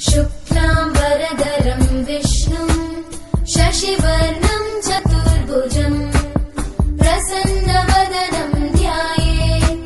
शुक्लाम्बरधरं विष्णुम् शशिवर्णं चतुर्भुजम् प्रसन्नवदनं ध्यायेत्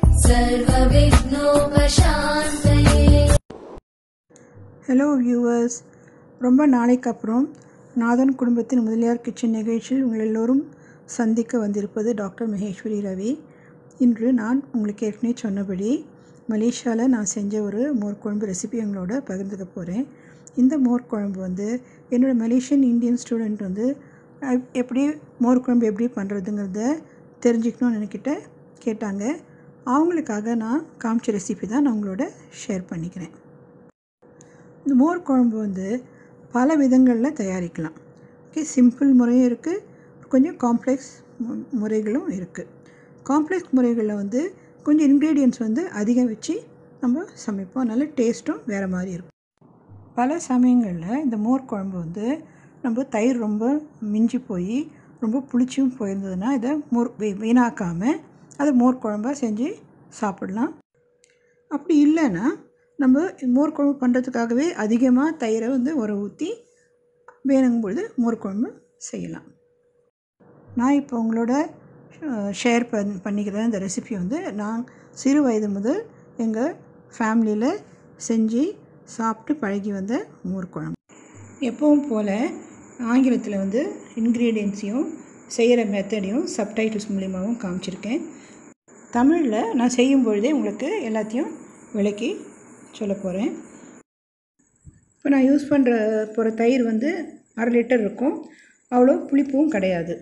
सर्वविघ्नोपशान्तये ஹலோ வியூவர்ஸ் ரொம்ப நாளைக்கு அப்புறம் நாதன் குடும்பத்தின் முதலியார் கிச்சன் நிகழ்ச்சியில் உங்கள் எல்லோரும் சந்திக்க வந்திருப்பது டாக்டர் மகேஸ்வரி ரவி இன்று நான் உங்களுக்கு ஏற்கனவே சொன்னபடி மலேசியாவில் நான் செஞ்ச ஒரு மோர் குழம்பு ரெசிபி உங்களோட பகிர்ந்துக்க போகிறேன் இந்த மோர் குழம்பு வந்து என்னோடய மலேசியன் இந்தியன் ஸ்டூடெண்ட் வந்து அஹ், எப்படி மோர் குழம்பு எப்படி பண்ணுறதுங்கிறத தெரிஞ்சுக்கணும்னு என்கிட்ட கேட்டாங்க அவங்களுக்காக நான் காமிச்ச ரெசிபி தான் நான் உங்களோட ஷேர் பண்ணிக்கிறேன் இந்த மோர் குழம்பு வந்து பல விதங்களில் தயாரிக்கலாம் ஓகே சிம்பிள் முறையும் இருக்குது கொஞ்சம் காம்ப்ளெக்ஸ் மு- முறைகளும் இருக்குது காம்ப்ளெக்ஸ் முறைகளில் வந்து கொஞ்சம் இன்க்ரீடியன்ட்ஸ் வந்து அதிகம் வச்சு நம்ம சமைப்போம் நல்ல டேஸ்ட்டும் வேறு மாதிரி இருக்கும் பல சமயங்களில் இந்த மோர் குழம்பு வந்து நம்ம தயிர் ரொம்ப மிஞ்சி போய் ரொம்ப புளிச்சும் போயிருந்ததுன்னா இதை மோர் வீ- வீணாக்காமல் அதை மோர் குழம்பா செஞ்சு சாப்பிடலாம் அப்படி இல்லைன்னா நம்ம மோர் குழம்பு பண்ணுறதுக்காகவே அதிகமாக தயிரை வந்து உர ஊற்றி வேணுங்கும் பொழுது மோர் குழம்பு செய்யலாம் நான் இப்போ உங்களோட ஷேர் பண் பண்ணிக்கிற இந்த ரெசிபி வந்து நான் சிறு வயது முதல் எங்கள் ஃபேமிலியில் செஞ்சு சாப்பிட்டு பழகி வந்த மோர் குழம்பு எப்பவும் போல் ஆங்கிலத்தில் வந்து இன்க்ரீடியன்ஸையும் செய்கிற மெத்தடையும் சப்டைட்டில்ஸ் மூலியமாகவும் காமிச்சிருக்கேன் தமிழில் நான் செய்யும் பொழுதே உங்களுக்கு எல்லாத்தையும் விளக்கி சொல்ல போகிறேன் இப்போ நான் யூஸ் பண்ணுற போகிற தயிர் வந்து அரை லிட்டர் இருக்கும் அவ்வளோ புளிப்பும் கிடையாது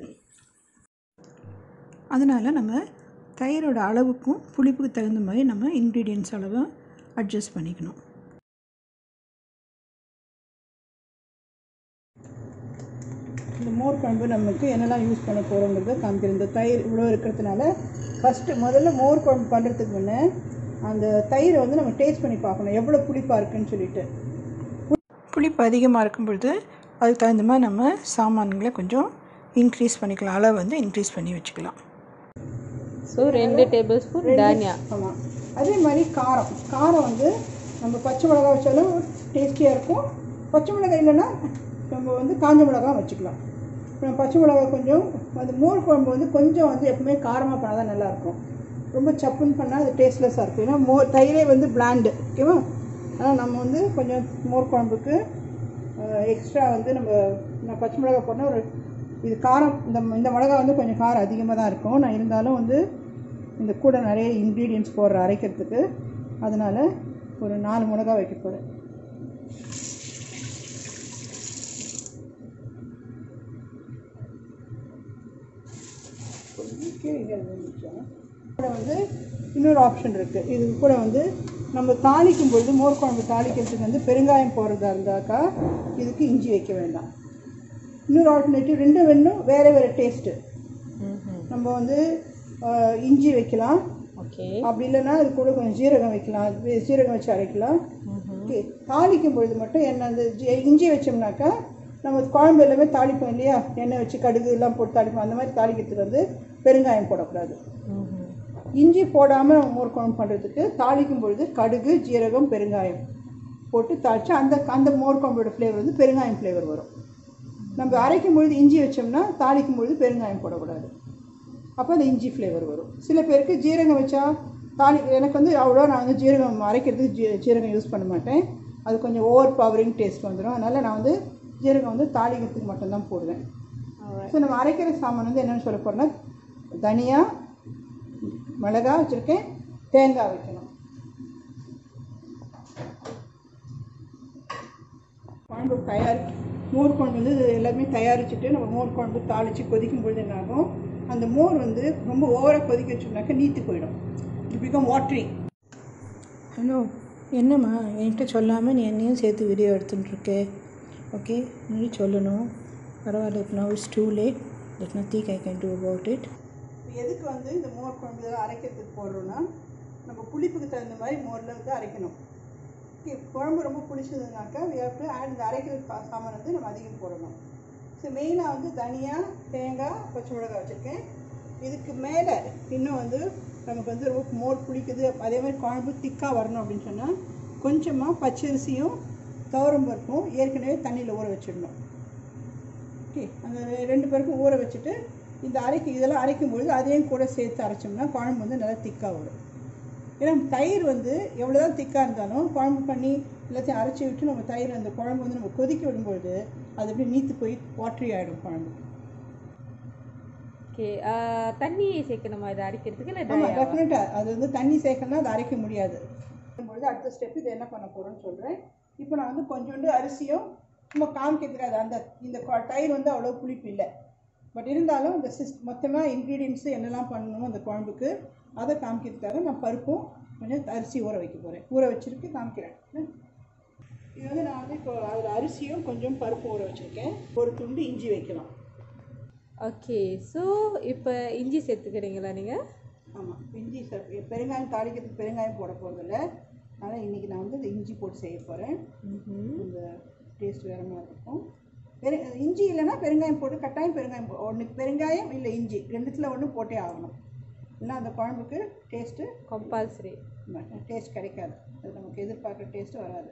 அதனால் நம்ம தயிரோட அளவுக்கும் புளிப்புக்கு தகுந்த மாதிரி நம்ம இன்க்ரீடியன்ஸ் அளவை அட்ஜஸ்ட் பண்ணிக்கணும் இந்த மோர் குழம்பு நமக்கு என்னெல்லாம் யூஸ் பண்ண போகிறோங்கிறத காமிக்கிறேன் இந்த தயிர் இவ்வளோ இருக்கிறதுனால ஃபஸ்ட்டு முதல்ல மோர் குழம்பு பண்ணுறதுக்கு முன்னே அந்த தயிரை வந்து நம்ம டேஸ்ட் பண்ணி பார்க்கணும் எவ்வளோ புளிப்பாக இருக்குன்னு சொல்லிட்டு புளிப்பு அதிகமாக இருக்கும் பொழுது அதுக்கு தகுந்த மாதிரி நம்ம சாமான்களை கொஞ்சம் இன்க்ரீஸ் பண்ணிக்கலாம் அளவு வந்து இன்க்ரீஸ் பண்ணி வச்சுக்கலாம் ஸோ ரெண்டு டேபிள் ஸ்பூன் தானியா ஆமாம் அதே மாதிரி காரம் காரம் வந்து நம்ம பச்சை மிளகா வச்சாலும் டேஸ்டியாக இருக்கும் பச்சை மிளகாய் இல்லைன்னா நம்ம வந்து காஞ்ச மிளகா வச்சுக்கலாம் இப்போ பச்சை மிளகா கொஞ்சம் அந்த மோர் குழம்பு வந்து கொஞ்சம் வந்து எப்பவுமே காரமாக பண்ணால் தான் நல்லாயிருக்கும் ரொம்ப சப்புன்னு பண்ணால் அது டேஸ்ட்லெஸ்ஸாக இருக்கும் ஏன்னா மோர் தயிரே வந்து பிளாண்டு ஓகேவா ஆனால் நம்ம வந்து கொஞ்சம் மோர் குழம்புக்கு எக்ஸ்ட்ரா வந்து நம்ம நான் பச்சை மிளகா போட்டால் ஒரு இது காரம் இந்த இந்த மிளகா வந்து கொஞ்சம் காரம் அதிகமாக தான் இருக்கும் நான் இருந்தாலும் வந்து இந்த கூட நிறைய இன்க்ரீடியன்ஸ் போடுற அரைக்கிறதுக்கு அதனால் ஒரு நாலு மிளகா வைக்க போகிறேன் கூட வந்து இன்னொரு ஆப்ஷன் இருக்குது இது கூட வந்து நம்ம தாளிக்கும் பொழுது மோர் குழம்பு தாளிக்கிறதுக்கு வந்து பெருங்காயம் போடுறதா இருந்தாக்கா இதுக்கு இஞ்சி வைக்க வேண்டாம் இன்னொரு ஆல்டர்னேட்டிவ் ரெண்டும் வேணும் வேறு வேறு டேஸ்ட்டு நம்ம வந்து ஆஹ், இஞ்சி வைக்கலாம் ஓகே அப்படி இல்லைன்னா அது கூட கொஞ்சம் ஜீரகம் வைக்கலாம் வே- ஜீரகம் வச்சு அரைக்கலாம் ஓகே தாளிக்கும் பொழுது மட்டும் எண்ணெய் அந்த ஜி- இஞ்சி வச்சோம்னாக்கா நம்ம குழம்பு எல்லாமே தாளிப்போம் இல்லையா எண்ணெய் வச்சு கடுகு எல்லாம் போட்டு தாளிப்போம் அந்த மாதிரி தாளிக்கிறதுக்கு வந்து பெருங்காயம் போடக்கூடாது இஞ்சி போடாமல் மோர் குழம்பு பண்ணுறதுக்கு தாளிக்கும் பொழுது கடுகு ஜீரகம் பெருங்காயம் போட்டு தாளிச்சா அந்த அந்த மோர் குழம்போட ஃப்ளேவர் வந்து பெருங்காயம் ஃப்ளேவர் வரும் நம்ம அரைக்கும் பொழுது இஞ்சி வச்சோம்னா தாளிக்கும் பொழுது பெருங்காயம் போடக்கூடாது அப்போ அந்த இஞ்சி ஃப்ளேவர் வரும் சில பேருக்கு ஜீரகம் வச்சா தாளி எனக்கு வந்து அவ்வளோ நான் வந்து ஜீரகம் அரைக்கிறதுக்கு ஜீ ஜீரகம் யூஸ் பண்ண மாட்டேன் அது கொஞ்சம் ஓவர் பவரிங் டேஸ்ட் வந்துடும் அதனால் நான் வந்து ஜீரகம் வந்து தாளிக்கிறதுக்கு மட்டும்தான் போடுவேன் ஸோ நம்ம அரைக்கிற சாமான் வந்து என்னென்னு சொல்ல போகிறோன்னா தனியா மிளகா வச்சுருக்கேன் தேங்காய் வைக்கணும் குழம்பு தயார் மோர் குழம்பு வந்து இது எல்லாமே தயாரிச்சுட்டு நம்ம மோர் குழம்பு தாளித்து கொதிக்கும் பொழுது என்ன ஆகும் அந்த மோர் வந்து ரொம்ப ஓவராக கொதிக்க வச்சோம்னாக்கா நீத்து போயிடும் இட் பிகம் வாட்ரி ஹலோ என்னம்மா என்கிட்ட சொல்லாமல் நீ என்னையும் சேர்த்து வீடியோ எடுத்துட்டுருக்கே ஓகே நீ சொல்லணும் பரவாயில்ல இப்போ நான் it's too late that nothing I can do about it எதுக்கு வந்து இந்த மோர் குழம்பு இதெல்லாம் அரைக்கிறதுக்கு போடுறோன்னா நம்ம புளிப்புக்கு தகுந்த மாதிரி மோரில் வந்து அரைக்கணும் ஓகே குழம்பு ரொம்ப பிடிச்சதுனாக்கா we have to add இந்த அரைக்கிற சா- சாமான் வந்து நம்ம அதிகம் போடணும் ஸோ மெயினாக வந்து தனியா தேங்காய் பச்சை மிளகாய் வச்சுருக்கேன் இதுக்கு மேலே இன்னும் வந்து நமக்கு வந்து ரொம்ப மோர் பிடிக்குது அதே மாதிரி குழம்பு திக்காக வரணும் அப்படின்னு சொன்னால் கொஞ்சமாக பச்சரிசியும் துவரம் பருப்பும் ஏற்கனவே தண்ணியில் ஊற வச்சிடணும் ஓகே அந்த ரெ- ரெண்டு பருப்பும் ஊற வச்சுட்டு இந்த அரைக்கு இதெல்லாம் அரைக்கும் பொழுது அதையும் கூட சேர்த்து அரைச்சோம்னா குழம்பு வந்து நல்லா திக்காக வரும் ஏன்னா தயிர் வந்து எவ்வளோ தான் திக்காக இருந்தாலும் குழம்பு பண்ணி எல்லாத்தையும் அரைச்சி விட்டு நம்ம தயிர் அந்த குழம்பு வந்து நம்ம கொதிக்க விடும்பொழுது அது அப்படியே நீத்து போய் வாட்டரி ஆகிடும் குழம்பு ஓகே தண்ணி சேர்க்கணுமா இதை அரைக்கிறதுக்கு இல்லை ஆமாம் ட்ரை டெஃபினட்டாக அது வந்து தண்ணி சேர்க்கணும்னா அது அரைக்க முடியாது பொழுது அடுத்த ஸ்டெப் இது என்ன பண்ண போகிறோன்னு சொல்கிறேன் இப்போ நான் வந்து கொஞ்சோண்டு அரிசியும் சும்மா காமிக்கிறதுக்கு அது அந்த இந்த கொ- தயிர் வந்து அவ்வளோ புளிப்பு இல்லை பட் இருந்தாலும் இந்த சிஸ் மொத்தமாக இன்க்ரீடியன்ஸு என்னெல்லாம் பண்ணணும் அந்த குழம்புக்கு அதை காமிக்கிறதுக்காக நான் பருப்பும் கொஞ்சம் அரிசி ஊற வைக்க போகிறேன் ஊற வச்சிருக்கு காமிக்கிறேன் ம். இது வந்து நான் வந்து இப்போ அதில் அரிசியும் கொஞ்சம் பருப்பும் ஊற வச்சுருக்கேன் ஒரு துண்டு இஞ்சி வைக்கலாம் ஓகே ஸோ இப்போ இஞ்சி சேர்த்துக்கிறீங்களா நீங்கள் ஆமாம் இஞ்சி சார் பெருங்காயம் தாளிக்கிறதுக்கு பெருங்காயம் போட போகிறதில்ல அதனால் இன்றைக்கி நான் வந்து இந்த இஞ்சி போட்டு செய்ய போகிறேன் இந்த டேஸ்ட் வேறு மாதிரி இருக்கும் பெரு இஞ்சி இல்லைன்னா பெருங்காயம் போட்டு கட்டாயம் பெருங்காயம் ஒன்று பெருங்காயம் இல்லை இஞ்சி ரெண்டுத்தில் ஒன்று போட்டே ஆகணும் இல்லைன்னா அந்த குழம்புக்கு டேஸ்ட்டு கம்பல்சரி டேஸ்ட் கிடைக்காது அது நமக்கு எதிர்பார்க்குற டேஸ்ட்டு வராது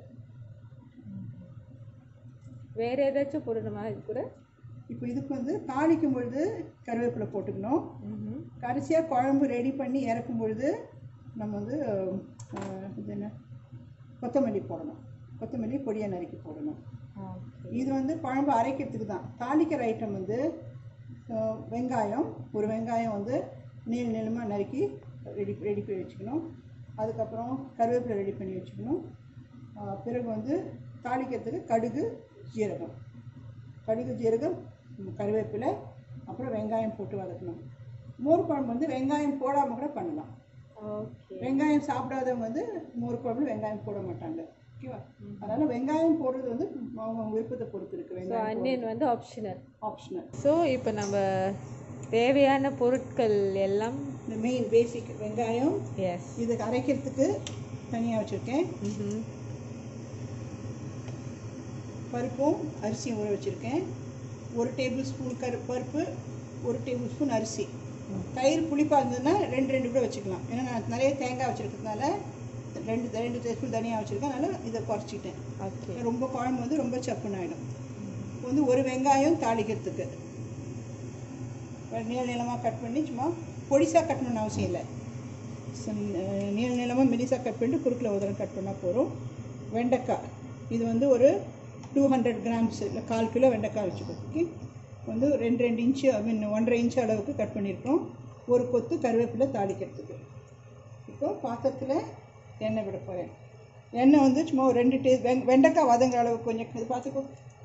வேறு ஏதாச்சும் போடணுமா இது கூட இப்போ இதுக்கு வந்து தாளிக்கும் பொழுது கருவேப்பிலை போட்டுக்கணும் ம்ஹும். கடைசியாக குழம்பு ரெடி பண்ணி இறக்கும் பொழுது நம்ம வந்து அஹ், இது என்ன கொத்தமல்லி போடணும் கொத்தமல்லி பொடியை நறுக்கி போடணும் ஓகே இது வந்து குழம்பு அரைக்கிறதுக்கு தான் தாளிக்கிற ஐட்டம் வந்து அஹ், வெங்காயம் ஒரு வெங்காயம் வந்து நீள் நீளமாக நறுக்கி ரெடி ரெடி பண்ணி வச்சுக்கணும் அதுக்கப்புறம் கருவேப்பிலை ரெடி பண்ணி வச்சுக்கணும் அஹ், பிறகு வந்து தாளிக்கிறதுக்கு கடுகு ஜீரகம் கடுகு ஜீரகம் ம், கருவேப்பிலை அப்புறம் வெங்காயம் போட்டு வதக்கணும் மோர் குழம்பு வந்து வெங்காயம் போடாமல் கூட பண்ணலாம் ஓகே வெங்காயம் சாப்பிடாதவங்க வந்து மோர் குழம்புல வெங்காயம் போட மாட்டாங்க ஓகேவா அதனால் வெங்காயம் போடுறது வந்து அவங்க விருப்பத்தை பொறுத்து இருக்குது ஸோ வெங்காயம் அன்னியன் வந்து ஆப்ஷனல் ஆப்ஷனல் ஸோ இப்போ நம்ம தேவையான பொருட்கள் எல்லாம் இந்த மெயின் பேசிக் வெங்காயம் எஸ் இதுக்கு அரைக்கிறதுக்கு தனியாக வச்சுருக்கேன் ம் பருப்பும் அரிசியும் ஊற வச்சுருக்கேன் ஒரு டேபிள் ஸ்பூன் கரு பருப்பு ஒரு டேபிள் ஸ்பூன் அரிசி தயிர் புளிப்பாக இருந்ததுன்னா ரெண்டு ரெண்டு கூட வச்சுக்கலாம் ஏன்னா நான் நிறைய தேங்காய் வச்சுருக்கிறதுனால ரெண்டு ரெண்டு டேபிள் தனியாக வச்சுருக்கேன் அதனால் இதை குறைச்சிட்டேன் ஓகே ரொம்ப குழம்பு வந்து ரொம்ப சப்புன்னு ஆகிடும் இப்போ வந்து ஒரு வெங்காயம் தாளிக்கிறதுக்கு நீள நீளமாக கட் பண்ணி சும்மா பொடிசாக கட்டணும்னு அவசியம் இல்லை சம்- அஹ் நீள நீளமாக மெலிசாக கட் பண்ணிட்டு குறுக்கில் ஒரு தடவை கட் பண்ணால் போதும் வெண்டைக்காய் இது வந்து ஒரு டூ ஹண்ட்ரட் கிராம்ஸ் இல்லை கால் கிலோ வெண்டைக்காய் வச்சுக்கோ ஓகே வந்து ரெண்டு ரெண்டு இன்ச்சு ஐ மீன் ஒன்றரை இன்ச்சு அளவுக்கு கட் பண்ணியிருக்கோம் ஒரு கொத்து கருவேப்பிலை தாளிக்கிறதுக்கு இப்போ பாத்திரத்தில் எண்ணெய் விட போகிறேன் எண்ணெய் வந்து சும்மா ஒரு ரெண்டு டே வெங் வெண்டைக்காய் வதங்குற அளவுக்கு கொஞ்சம் இது பார்த்துக்கோ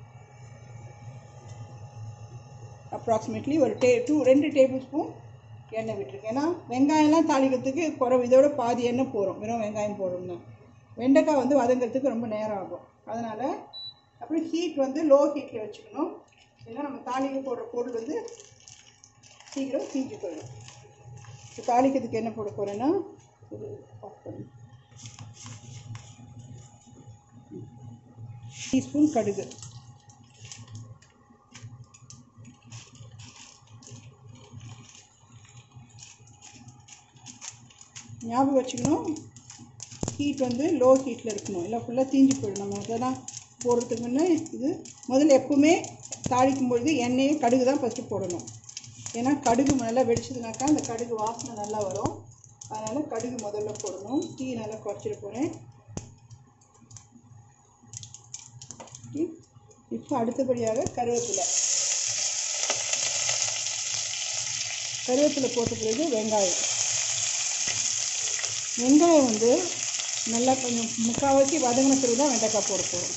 அப்ராக்சிமேட்லி ஒரு டே டூ ரெண்டு டேபிள் ஸ்பூன் எண்ணெய் விட்டுருக்கேன் ஏன்னா வெங்காயம்லாம் தாளிக்கிறதுக்கு குறவு இதோட பாதி எண்ணெய் போகிறோம் வெறும் வெங்காயம் போடணும்னா வெண்டைக்காய் வந்து வதங்கிறதுக்கு ரொம்ப நேரம் ஆகும் அதனால் அப்புறம் ஹீட் வந்து லோ ஹீட்டில் வச்சுக்கணும் ஏன்னா நம்ம தாளிக்க போடுற பொருள் வந்து சீக்கிரம் தீஞ்சு போயிடும் இப்போ தாளிக்கிறதுக்கு என்ன போட போகிறேன்னா இது ஆஃப் பண்ணு டீஸ்பூன் கடுகு ஞாபகம் வச்சுக்கணும் ஹீட் வந்து லோ ஹீட்டில் இருக்கணும் இல்லை ஃபுல்லாக தீஞ்சு போயிடும் நம்ம அதெல்லாம் போடுறதுக்கு முன்னே இது முதல்ல எப்பவுமே தாளிக்கும் பொழுது எண்ணெயும் கடுகு தான் ஃபஸ்ட்டு போடணும் ஏன்னா கடுகு நல்லா வெடிச்சதுனாக்கா அந்த கடுகு வாசனை நல்லா வரும் அதனால் கடுகு முதல்ல போடணும் டீ நல்லா குறைச்சிட போகிறேன் இப்போ அடுத்தபடியாக கருவேப்பிலை கருவேப்பிலை போட்ட பிறகு வெங்காயம் வெங்காயம் வந்து நல்லா கொஞ்சம் முக்கால்வாசி வதங்கின பிறகு தான் வெண்டைக்காய் போட போகிறோம்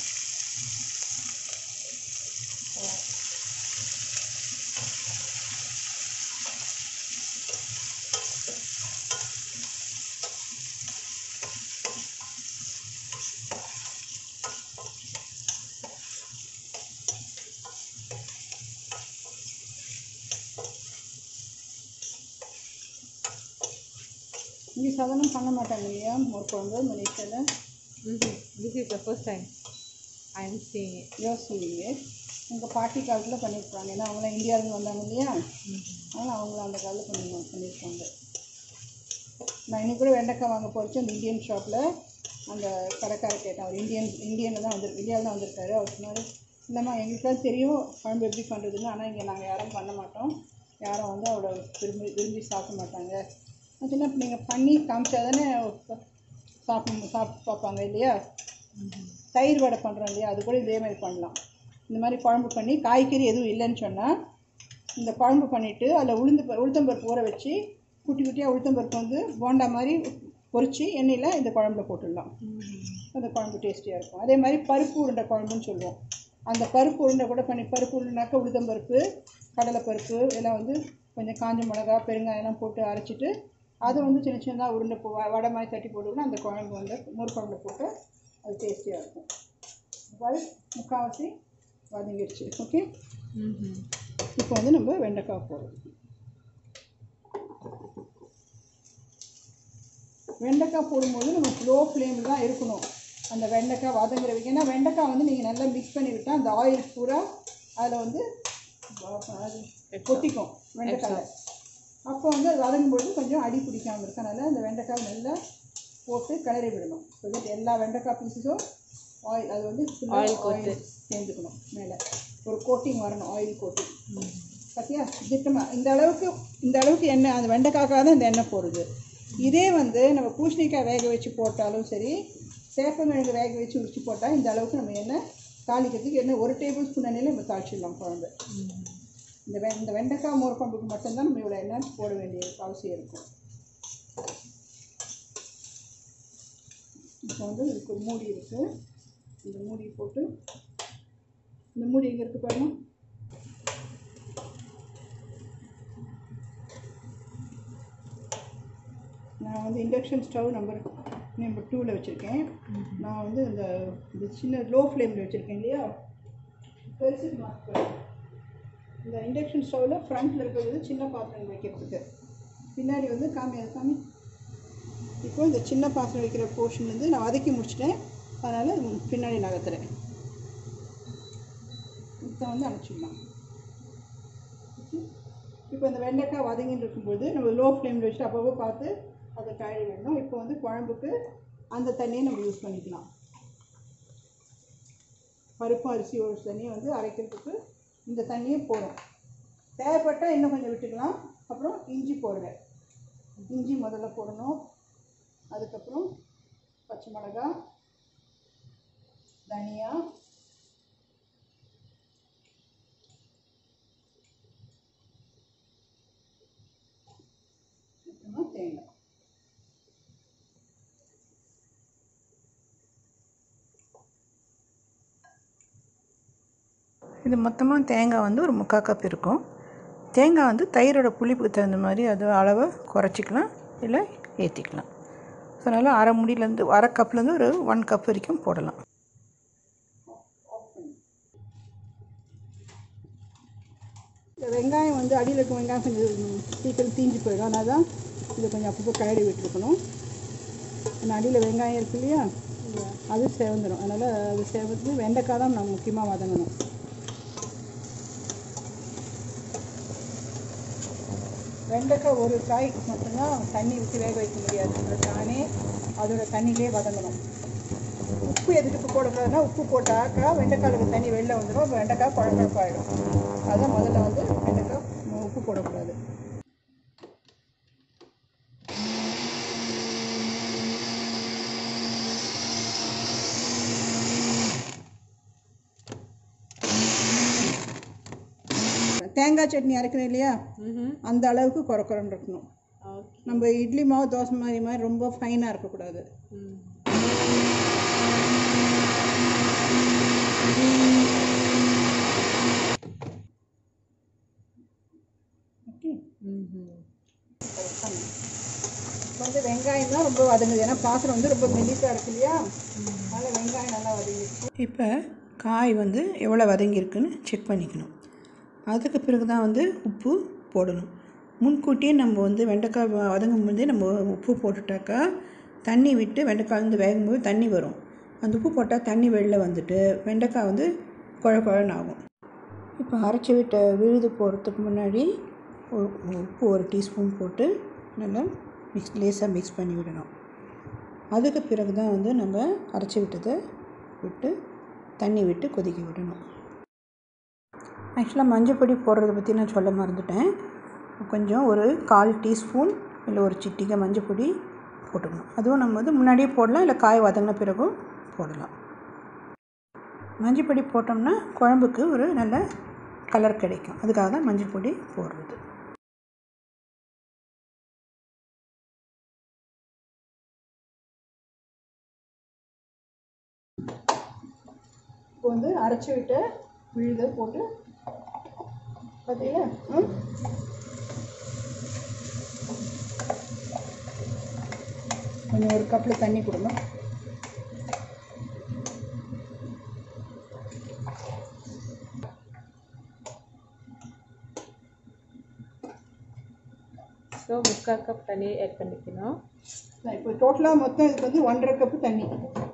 இங்கே சாதாரணம் பண்ண மாட்டாங்க இல்லையா மோர் குழம்பு மலேசியாவில் this is the first time I am seeing it யோசிங்க உங்கள் பாட்டி காலத்தில் பண்ணியிருப்பாங்க ஏன்னா அவங்களாம் இந்தியாவிலேருந்து வந்தாங்க இல்லையா அதனால் அவங்கள அந்த காலத்தில் பண்ணி பண்ணியிருக்காங்க நான் இன்னைக்கு கூட வெண்டைக்காய் வாங்க போச்சு அந்த இந்தியன் ஷாப்பில் அந்த கடைக்காரர் கேட்டேன் அவர் இந்தியன் இந்தியனில் தான் வந்து இந்தியாவில் தான் வந்திருக்காரு அவர் சொன்னார் இல்லைம்மா எங்களுக்குலாம் தெரியும் குழம்பு எப்படி பண்ணுறதுன்னு ஆனால் இங்கே நாங்கள் யாரும் பண்ண மாட்டோம் யாரும் வந்து அவ்வளோ விரும்பி விரும்பி சாப்பிட மாட்டாங்க நான் சொன்னேன் "அப்ப நீங்கள் பண்ணி காமிச்சா தானே சாப்பிட சாப்பிட்டு பார்ப்பாங்க இல்லையா தயிர் வடை பண்ணுறோம் இல்லையா அது கூட இதே மாதிரி பண்ணலாம் இந்த மாதிரி குழம்பு பண்ணி காய்கறி எதுவும் இல்லைன்னு சொன்னால் இந்த குழம்பு பண்ணிவிட்டு அதில் உளுந்து ப- உளுத்தம்பருப்பு ஊற வச்சு குட்டி குட்டியாக உளுத்தம்பருப்பு வந்து போண்டா மாதிரி பொரிச்சு எண்ணெயில் இந்த குழம்புல போட்டுடலாம் அந்த குழம்பு டேஸ்டியாக இருக்கும் அதே மாதிரி பருப்பு உருண்டை குழம்புன்னு சொல்லுவோம் அந்த பருப்பு உருண்டை கூட பண்ணி பருப்பு உருண்டைனாக்கா உளுத்தம்பருப்பு கடலைப்பருப்பு எல்லாம் வந்து கொஞ்சம் காஞ்ச மிளகா பெருங்காயம்லாம் போட்டு அரைச்சிட்டு அதை வந்து சின்ன சின்னதாக உருண்டை போ வ- வடை மாதிரி தட்டி போட்டுக்கணும் அந்த குழம்பு வந்து மோர் குழம்புல போட்டு அது டேஸ்டியாக இருக்கும் பாரு முக்கால்வாசி வதங்கிடுச்சு ஓகே இப்போ வந்து நம்ம வெண்டைக்காய் போடுறோம் வெண்டைக்காய் போடும்போது நம்ம ஸ்லோ ஃப்ளேமில் தான் இருக்கணும் அந்த வெண்டைக்காய் வதங்குற வரைக்கும் ஏன்னா வெண்டைக்காய் வந்து நீங்கள் நல்லா மிக்ஸ் பண்ணி விட்டால் அந்த ஆயில் பூரா அதில் வந்து வ- அது கொட்டிக்கும் வெண்டைக்காயில் அப்போ வந்து அது வதங்கும்போது கொஞ்சம் அடி பிடிக்காமல் இருக்கனால அந்த வெண்டைக்காய் நல்லா போட்டு கிளறி விடணும் ஸோ தட் எல்லா வெண்டைக்காய் பீஸஸும் ஆயில் அது வந்து ஆயில் ஆயில் சேர்ந்துக்கணும் மேலே ஒரு கோட்டிங் வரணும் ஆயில் கோட்டிங் பார்த்தியா திட்டமாக இந்த அளவுக்கு இந்த அளவுக்கு எண்ணெய் அந்த வெண்டைக்காக்காக தான் இந்த எண்ணெய் போடுது இதே வந்து நம்ம பூசணிக்காய் வேக வச்சு போட்டாலும் சரி சேப்பங்கிழங்கு வேக வச்சு உரிச்சு போட்டால் இந்த அளவுக்கு நம்ம எண்ணெய் தாளிக்கிறதுக்கு எண்ணெய் ஒரு டேபிள் ஸ்பூன் எண்ணெயில் நம்ம தாளிச்சிடலாம் குழம்பு இந்த வெ இந்த வெண்டைக்காய் மோர் குழம்புக்கு மட்டும்தான் நம்ம இவ்வளோ எண்ணெய் போட வேண்டிய அவசியம் இருக்கும் இப்போ வந்து இதுக்கு ஒரு மூடி இருக்குது இந்த மூடி போட்டு இந்த மூடி எங்கே இருக்குது பாருங்க நான் வந்து இண்டக்ஷன் ஸ்டவ் நம்பர் நம்பர் டூவில் வச்சுருக்கேன் நான் வந்து இந்த இந்த சின்ன லோ ஃப்ளேமில் வச்சுருக்கேன் இல்லையா பெருசு மார்க் இந்த இண்டக்ஷன் ஸ்டவ்வில் ஃப்ரண்ட்டில் இருக்கிறது சின்ன பாத்திரம் வைக்கிறதுக்கு பின்னாடி வந்து காமி அது காமி இப்போ இந்த சின்ன பாத்திரம் வைக்கிற போர்ஷன் வந்து நான் வதக்கி முடிச்சிட்டேன் அதனால் பின்னாடி நகர்த்துறேன் இப்போ வந்து அனுப்பிச்சிடலாம் இப்போ இந்த வெண்டைக்காய் வதங்கின்னு இருக்கும்போது நம்ம லோ ஃப்ளேமில் வச்சுட்டு அப்பப்போ பார்த்து அதை கழுவி விடணும் இப்போ வந்து குழம்புக்கு அந்த தண்ணியை நம்ம யூஸ் பண்ணிக்கலாம் பருப்பு அரிசி ஒரு தண்ணியை வந்து அரைக்கிறதுக்கு இந்த தண்ணியே போடும் தேவைப்பட்டால் இன்னும் கொஞ்சம் விட்டுக்கலாம் அப்புறம் இஞ்சி போடுறேன் இஞ்சி முதல்ல போடணும் அதுக்கப்புறம் பச்சை மிளகா தனியா அப்புறமா தேங்காய் இது மொத்தமாக தேங்காய் வந்து ஒரு முக்கால் கப் இருக்கும் தேங்காய் வந்து தயிரோட புளிப்புக்கு தகுந்த மாதிரி அது அளவை குறைச்சிக்கலாம் இல்லை ஏற்றிக்கலாம் ஸோ அதனால் அரை முடியிலேருந்து அரை கப்லேருந்து ஒரு ஒன் கப் வரைக்கும் போடலாம் இந்த வெங்காயம் வந்து அடியில் இருக்க வெங்காயம் கொஞ்சம் சீக்கிரம் தீஞ்சு போயிடும் அதனால தான் இதை கொஞ்சம் அப்பப்போ கழுவி விட்டுருக்கணும் ஏன்னா அடியில் வெங்காயம் இருக்கு இல்லையா அது செவந்துடும் அதனால் அது செவந்து வெண்டைக்காய் தான் நம்ம முக்கியமாக வதங்கணும் வெண்டைக்காய் ஒரு காய் மட்டும்தான் தண்ணி ஊற்றி வேக வைக்க முடியாது அது தானே அதோட தண்ணியிலே வதங்கணும் உப்பு எதுக்கு இப்போ போடக்கூடாதுன்னா உப்பு போட்டாக்கா வெண்டைக்காலுக்கு தண்ணி வெளில வந்துடும் அப்போ வெண்டைக்காய் குழம்புழப்பாயிடும் அதான் முதல்ல வந்து வெண்டைக்காய் உப்பு போடக்கூடாது தேங்காய் சட்னி அரைக்கிறோம் இல்லையா அந்த அளவுக்கு குறை குறைன்னு இருக்கணும் ஓகே நம்ம இட்லி மாவு தோசை மாதிரி மாதிரி ரொம்ப ஃபைனாக இருக்கக்கூடாது ஓகே இப்போ வந்து வெங்காயம் தான் ரொம்ப வதங்குது ஏன்னா பாத்திரம் வந்து ரொம்ப மெல்லிசாக இருக்கு இல்லையா அதனால் வெங்காயம் நல்லா வதங்கிடுச்சு இப்போ காய் வந்து எவ்வளோ வதங்கியிருக்குன்னு செக் பண்ணிக்கணும் அதுக்கு பிறகு தான் வந்து உப்பு போடணும் முன்கூட்டியே நம்ம வந்து வெண்டைக்காய் வ- வதங்கும் போதே நம்ம உப்பு போட்டுட்டாக்கா தண்ணி விட்டு வெண்டைக்காய் வந்து வேகும்போது தண்ணி வரும் அந்த உப்பு போட்டால் தண்ணி வெளில வந்துட்டு வெண்டைக்காய் வந்து குழ குழன்னு ஆகும் இப்போ அரைச்சி விட்ட விழுது போடுறதுக்கு முன்னாடி ஒரு உப்பு ஒரு டீஸ்பூன் போட்டு நல்லா மிக்ஸ் லேசாக மிக்ஸ் பண்ணி விடணும் அதுக்கு பிறகு தான் வந்து நம்ம அரைச்சி விட்டதை விட்டு தண்ணி விட்டு கொதிக்க விடணும் ஆக்சுவலாக மஞ்சள் பொடி போடுறத பற்றி நான் சொல்ல மறந்துட்டேன் கொஞ்சம் ஒரு கால் டீஸ்பூன் இல்லை ஒரு சிட்டிகை மஞ்சள் பொடி போட்டுக்கணும் அதுவும் நம்ம வந்து முன்னாடியே போடலாம் இல்லை காய் வதங்கின பிறகும் போடலாம் மஞ்சள் பொடி போட்டோம்னா குழம்புக்கு ஒரு நல்ல கலர் கிடைக்கும் அதுக்காக தான் மஞ்சள் பொடி போடுறது இப்போ வந்து அரைச்சி விட்ட விழுதை போட்டு பார்த்தீங்களா ம் கொஞ்சம் ஒரு கப்பில் தண்ணி கொடுங்க ஸோ முக்கால் கப் தண்ணி ஆட் பண்ணிக்கணும் இப்போ டோட்டலாக மொத்தம் இதுக்கு வந்து ஒன்றரை கப்பு தண்ணி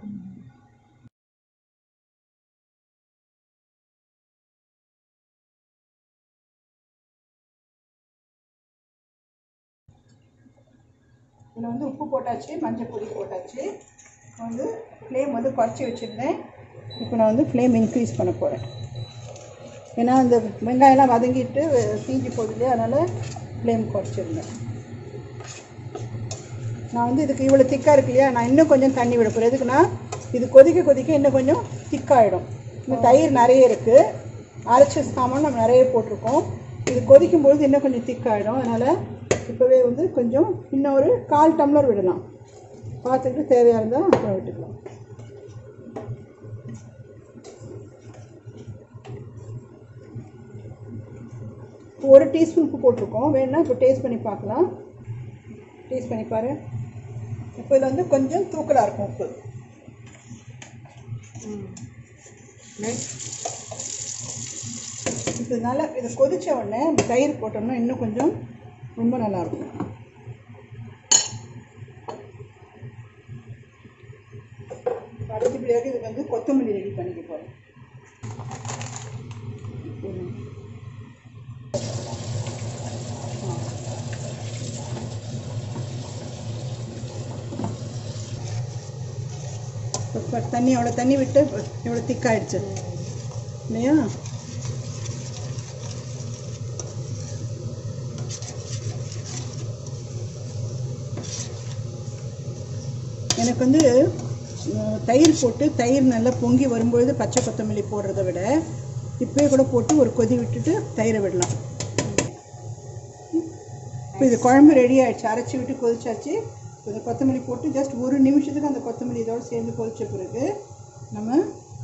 இதில் வந்து உப்பு போட்டாச்சு மஞ்சள் பொடி போட்டாச்சு இப்போ வந்து ஃப்ளேம் வந்து குறைச்சி வச்சுருந்தேன் இப்போ நான் வந்து ஃப்ளேம் இன்க்ரீஸ் பண்ண போகிறேன் ஏன்னா அந்த வெங்காயம்லாம் வதங்கிட்டு தீஞ்சு போகுது இல்லையா அதனால் ஃப்ளேம் குறைச்சிருந்தேன் நான் வந்து இதுக்கு இவ்வளோ திக்காக இருக்கு இல்லையா நான் இன்னும் கொஞ்சம் தண்ணி விட போகிறேன் எதுக்குன்னா இது கொதிக்க கொதிக்க இன்னும் கொஞ்சம் திக்காயிடும் இன்னும் தயிர் நிறைய இருக்குது அரைச்ச சாமான் நம்ம நிறைய போட்டிருக்கோம் இது கொதிக்கும் பொழுது இன்னும் கொஞ்சம் திக்காயிடும் அதனால் இப்போவே வந்து கொஞ்சம் இன்னும் ஒரு கால் டம்ளர் விடலாம் பார்த்துட்டு தேவையாக இருந்தால் அப்புறம் விட்டுக்கலாம் ஒரு டீஸ்பூன் உப்பு போட்டிருக்கோம் வேணும்னா இப்போ டேஸ்ட் பண்ணி பார்க்கலாம் டேஸ்ட் பண்ணி பாரு இப்போ இதில் வந்து கொஞ்சம் தூக்கலாக இருக்கும் உப்பு இப்போ நல்லா இதை கொதிச்ச உடனே தயிர் போட்டோம்னா இன்னும் கொஞ்சம் ரொம்ப நல்லாயிருக்கும் அடுத்த பிறகு இதுக்கு வந்து கொத்தமல்லி ரெடி பண்ணிக்க போகிறேன் இப்போ தண்ணி எவ்வளோ தண்ணி விட்டு எவ்வளோ திக்காயிடுச்சு இல்லையா எனக்கு வந்து அஹ், தயிர் போட்டு தயிர் நல்லா பொங்கி வரும்பொழுது பச்சை கொத்தமல்லி போடுறத விட இப்போயே கூட போட்டு ஒரு கொதி விட்டுட்டு தயிரை விடலாம் இப்போ இது குழம்பு ரெடி ஆயிடுச்சு அரைச்சி விட்டு கொதிச்சாச்சு இப்போ இந்த கொத்தமல்லி போட்டு ஜஸ்ட் ஒரு நிமிஷத்துக்கு அந்த கொத்தமல்லி இதோடு சேர்ந்து கொதிச்ச பிறகு நம்ம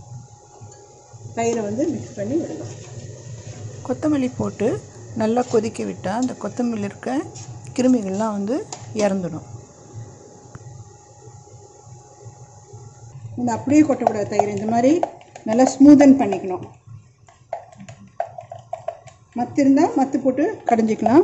தயிரை வந்து மிக்ஸ் பண்ணி விடலாம் கொத்தமல்லி போட்டு நல்லா கொதிக்க விட்டால் அந்த கொத்தமல்லி இருக்க கிருமிகள்லாம் வந்து இறந்துடும் இந்த அப்படியே கொட்டக்கூடாது தயிர் இந்த மாதிரி நல்லா ஸ்மூதன் பண்ணிக்கணும் மத்து இருந்தால் மத்து போட்டு கடைஞ்சிக்கலாம்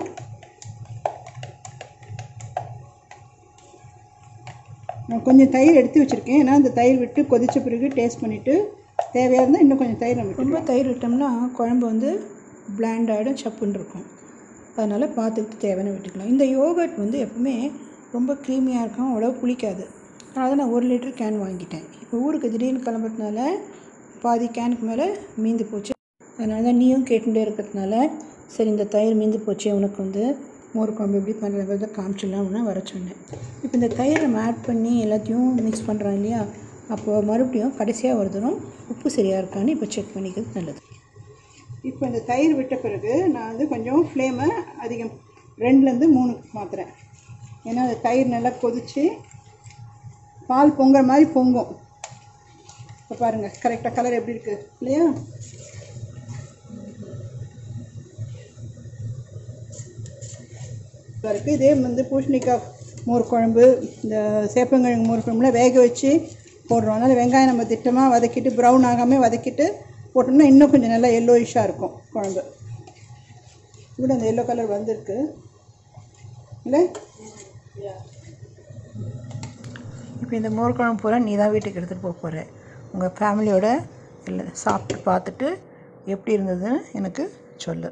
நான் கொஞ்சம் தயிர் எடுத்து வச்சுருக்கேன் ஏன்னா அந்த தயிர் விட்டு கொதிச்ச பிறகு டேஸ்ட் பண்ணிவிட்டு தேவையாக இருந்தால் இன்னும் கொஞ்சம் தயிர் நம்ம ரொம்ப தயிர் விட்டோம்னா குழம்பு வந்து பிளாண்ட் ஆகிடும் சப்புன்னு இருக்கும் அதனால் பார்த்துக்கிட்டு தேவையான விட்டுக்கலாம் இந்த யோகர்ட் வந்து எப்பவுமே ரொம்ப க்ரீமியாக இருக்கும் அவ்வளோ புளிக்காது அதனால் நான் ஒரு லிட்டர் கேன் வாங்கிட்டேன் இப்போ ஊருக்கு திடீர்னு கிளம்புறதுனால பாதி கேனுக்கு மேலே மீந்து போச்சு அதனால தான் நீயும் கேட்டுட்டே இருக்கிறதுனால சரி இந்த தயிர் மீந்து போச்சு உனக்கு வந்து மோர் குழம்பு எப்படி பண்ணுறத காமிச்சிடலாம்னு வர சொன்னேன் இப்போ இந்த தயிரை நம்ம ஆட் பண்ணி எல்லாத்தையும் மிக்ஸ் பண்ணுறோம் இல்லையா அப்போ மறுபடியும் கடைசியாக ஒரு தரம் உப்பு சரியாக இருக்கான்னு இப்போ செக் பண்ணிக்கிறது நல்லது இப்போ இந்த தயிர் விட்ட பிறகு நான் வந்து கொஞ்சம் ஃப்ளேமை அதிகம் ரெண்டுலேருந்து மூணு மாற்றுறேன் ஏன்னா அந்த தயிர் நல்லா கொதித்து பால் பொங்குற மாதிரி பொங்கும் இப்போ பாருங்கள் கரெக்டாக கலர் எப்படி இருக்குது இல்லையா இருக்குது இதே வந்து பூசணிக்காய் மோர் குழம்பு இந்த சேப்பங்கிழங்கு மோர் குழம்புல வேக வச்சு போடுறோம் அதனால் வெங்காயம் நம்ம திட்டமாக வதக்கிட்டு ப்ரௌன் ஆகாமல் வதக்கிட்டு போட்டோம்னா இன்னும் கொஞ்சம் நல்லா எல்லோயிஷாக இருக்கும் குழம்பு கூட அந்த எல்லோ கலர் வந்திருக்கு இல்லை இப்போ இந்த மோர் குழம்பு பூரா நீ தான் வீட்டுக்கு எடுத்துகிட்டு போக போகிற உங்கள் ஃபேமிலியோட இல்லை சாப்பிட்டு பார்த்துட்டு எப்படி இருந்ததுன்னு எனக்கு சொல்லு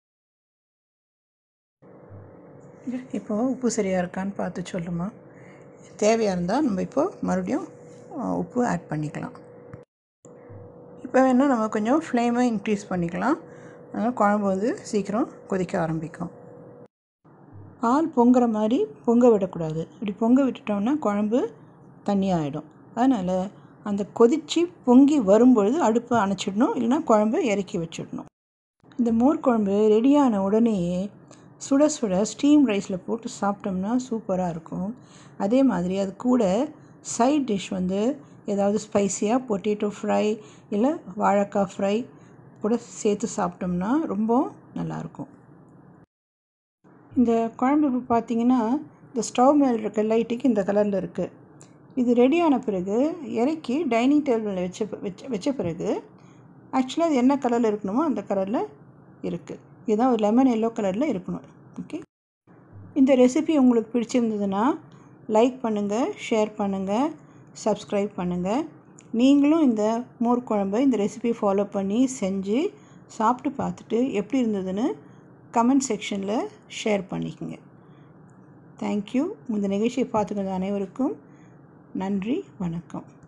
இப்போ உப்பு சரியாக இருக்கான்னு பார்த்து சொல்லுமா தேவையாக இருந்தால் நம்ம இப்போது மறுபடியும் அஹ், உப்பு ஆட் பண்ணிக்கலாம் இப்போ வேணால் நம்ம கொஞ்சம் ஃப்ளேமை இன்க்ரீஸ் பண்ணிக்கலாம் அதனால் குழம்பு வந்து சீக்கிரம் கொதிக்க ஆரம்பிக்கும் பால் பொங்குற மாதிரி பொங்க விடக்கூடாது இப்படி பொங்க விட்டுட்டோம்னா குழம்பு தண்ணியாகிடும் அதனால் அந்த கொதித்து பொங்கி வரும்பொழுது அடுப்பை அணைச்சிடணும் இல்லைன்னா குழம்பை இறக்கி வச்சிடணும் இந்த மோர் குழம்பு ரெடியான உடனேயே சுட சுட ஸ்டீம் ரைஸில் போட்டு சாப்பிட்டோம்னா சூப்பராக இருக்கும் அதே மாதிரி அது கூட சைட் டிஷ் வந்து ஏதாவது ஸ்பைசியாக பொட்டேட்டோ ஃப்ரை இல்லை வாழைக்காய் ஃப்ரை கூட சேர்த்து சாப்பிட்டோம்னா ரொம்ப நல்லாயிருக்கும் இந்த குழம்பு இப்போ பார்த்தீங்கன்னா இந்த ஸ்டவ் மேலே இருக்க லைட்டுக்கு இந்த கலரில் இருக்குது இது ரெடியான பிறகு இறக்கி டைனிங் டேபிளில் வச்ச பி- வச்ச வச்ச பிறகு ஆக்சுவலாக அது என்ன கலரில் இருக்கணுமோ அந்த கலரில் இருக்குது இதுதான் ஒரு லெமன் எல்லோ கலரில் இருக்கணும் ஓகே இந்த ரெசிபி உங்களுக்கு பிடிச்சிருந்ததுன்னா லைக் பண்ணுங்கள் ஷேர் பண்ணுங்கள் சப்ஸ்கிரைப் பண்ணுங்கள் நீங்களும் இந்த மோர் குழம்பை இந்த ரெசிபி ஃபாலோ பண்ணி செஞ்சு சாப்பிட்டு பார்த்துட்டு எப்படி இருந்ததுன்னு கமெண்ட் செக்ஷனில் ஷேர் பண்ணிக்கோங்க தேங்க்யூ இந்த நிகழ்ச்சியை பார்த்துக்கிற அனைவருக்கும் நன்றி வணக்கம்